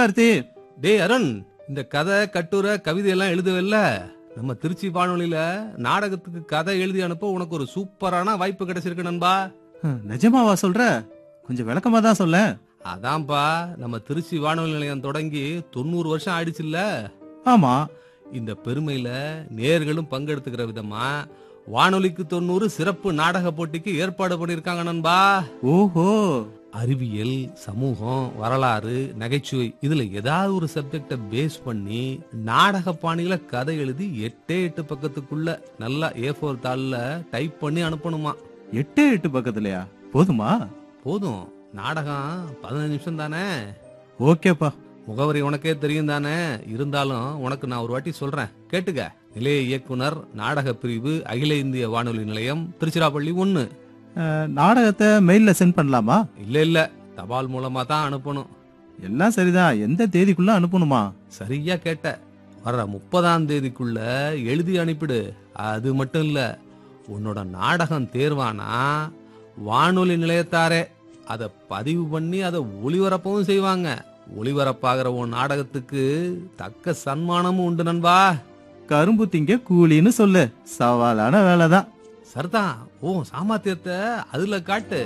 கார்த்தி டேய் அருண் இந்த கதை கட்டுரை கவிதை எல்லாம் எழுதுவல்ல நம்ம திருச்சி வானொலியில நாடகத்துக்கு கதை எழுதி அனுப்ப உனக்கு ஒரு சூப்பரான வாய்ப்பு கிடைச்சிருக்கு நண்பா ஹம், நிஜமாவா சொல்ற கொஞ்சம் விளக்கமா தான் சொல்ல அதான்ப்பா நம்ம திருச்சி வானொலி நிலையம் தொடங்கி தொண்ணூறு வருஷம் ஆயிடுச்சுல்ல ஆமா இந்த பெருமையில நேர்களும் பங்கெடுத்துக்கிற விதமா வானொலிக்கு தொண்ணூறு சிறப்பு நாடக போட்டிக்கு ஏற்பாடு பண்ணிருக்காங்க நண்பா ஓஹோ அறிவியல் சமூகம் வரலாறு நகைச்சுவை இதுல ஏதாவது ஒரு சப்ஜெக்ட பேஸ் பண்ணி நாடக பாணியில கதை எழுதி எட்டே எட்டு பக்கத்துக்குள்ள நல்லா ஏ ஃபோர் தாளில் டைப் பண்ணி அனுப்பணுமா எட்டு எட்டு பக்கத்துலயா போதுமா போதும் நாடகம் பதினஞ்சு நிமிஷம் தானே ஓகேப்பா முகவரி உனக்கே தெரியும் தானே இருந்தாலும் உனக்கு நான் ஒரு வாட்டி சொல்றேன் கேட்டுக்க நிலைய இயக்குனர் நாடக பிரிவு அகில இந்திய வானொலி நிலையம் திருச்சிராப்பள்ளி ஒன்னு அஹ், நாடகத்தை மெயில்ல சென்ட் பண்ணலாமா இல்ல இல்ல தபால் மூலமா தான் அனுப்பணும் எல்லாம் சரிதான் எந்த தேதிக்குள்ள அனுப்பணுமா சரியா கேட்ட வர்ற முப்பதாம் தேதிக்குள்ள எழுதி அனுப்பிடு அது மட்டும் இல்ல உன்னோட நாடகம் தேர்வானா வானொலி நிலையத்தாரே அதை பதிவு பண்ணி அதை ஒளிபரப்பவும் செய்வாங்க ஒளிபரப்பாகிற உன் நாடகத்துக்கு தக்க சன்மானமும் உண்டு நண்பா கரும்பு திங்க கூலின்னு சொல்லு சவாலான வேலைதான் சரிதான் ஓ சாமர்த்தியத்தை அதுல காட்டு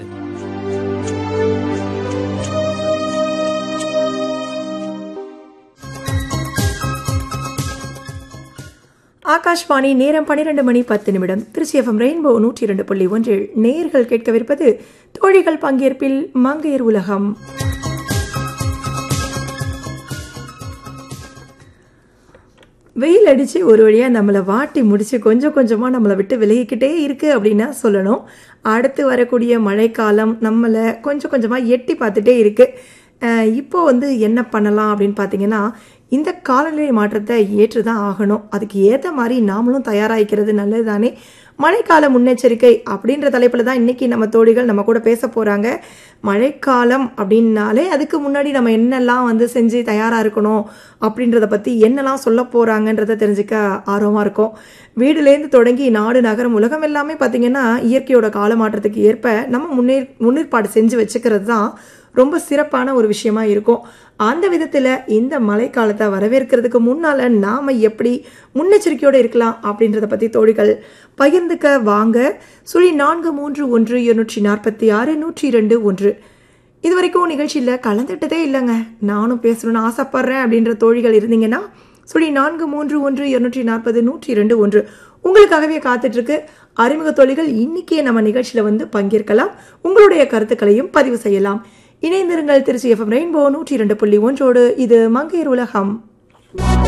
ஆகாஷ்வாணி நேரம் பன்னிரண்டு மணி பத்து நிமிடம் திருச்சி எஃப்எம் ரெயின்போ நூற்றி இரண்டு புள்ளி ஒன்றில் நேர்கள் கேட்கவிருப்பது தோழிகள் பங்கேற்பில் மங்கையர் உலகம் வெயில் அடித்து ஒரு வழியாக நம்மளை வாட்டி முடிச்சு கொஞ்சம் கொஞ்சமாக நம்மளை விட்டு விலகிக்கிட்டே இருக்குது அப்படின்னா சொல்லணும் அடுத்து வரக்கூடிய மழைக்காலம் நம்மளை கொஞ்சம் கொஞ்சமாக எட்டி பார்த்துட்டே இருக்குது இப்போ வந்து என்ன பண்ணலாம் அப்படின்னு பார்த்தீங்கன்னா இந்த காலநிலை மாற்றத்தை ஏற்று தான் ஆகணும் அதுக்கு ஏற்ற மாதிரி நாமளும் தயாராகிக்கிறது நல்லது தானே மழைக்கால முன்னெச்சரிக்கை அப்படின்ற தலைப்பில் தான் இன்றைக்கி நம்ம தோழிகள் நம்ம கூட பேச போகிறாங்க மழைக்காலம் அப்படின்னாலே அதுக்கு முன்னாடி நம்ம என்னெல்லாம் வந்து செஞ்சு தயாராக இருக்கணும் அப்படின்றத பற்றி என்னெல்லாம் சொல்ல போகிறாங்கன்றத தெரிஞ்சுக்க ஆர்வமாக இருக்கும் வீடுலேருந்து தொடங்கி நாடு நகரம் உலகம் எல்லாமே பார்த்திங்கன்னா இயற்கையோட கால மாற்றத்துக்கு ஏற்ப நம்ம முன்னேற் முன்னேற்பாடு செஞ்சு வச்சுக்கிறது தான் ரொம்ப சிறப்பான ஒரு விஷயமா இருக்கும் அந்த விதத்தில் இந்த மழைக்காலத்தை வரவேற்கிறதுக்கு முன்னால் நாம் எப்படி முன்னெச்சரிக்கையோடு இருக்கலாம் அப்படின்றத பற்றி தோழிகள் பகிர்ந்துக்க வாங்க சுழி நான்கு மூன்று ஒன்று இருநூற்றி நாற்பத்தி ஆறு நூற்றி இரண்டு ஒன்று இது வரைக்கும் நிகழ்ச்சியில் கலந்துட்டதே இல்லைங்க நானும் பேசணும்னு ஆசைப்பட்றேன் அப்படின்ற தோழிகள் இருந்தீங்கன்னா சுழி நான்கு மூன்று ஒன்று இருநூற்றி நாற்பது நூற்றி இரண்டு ஒன்று உங்களுக்காகவே காத்துட்ருக்கு அறிமுக தோழிகள் இன்னைக்கே நம்ம நிகழ்ச்சியில் வந்து பங்கேற்கலாம் உங்களுடைய கருத்துக்களையும் பதிவு செய்யலாம் இணைந்திருங்கள் திருச்சி எஃப்எம் ரெயின்போ நூற்றி இரண்டு புள்ளி ஒன்றோடு இது மங்கையர் உலகம்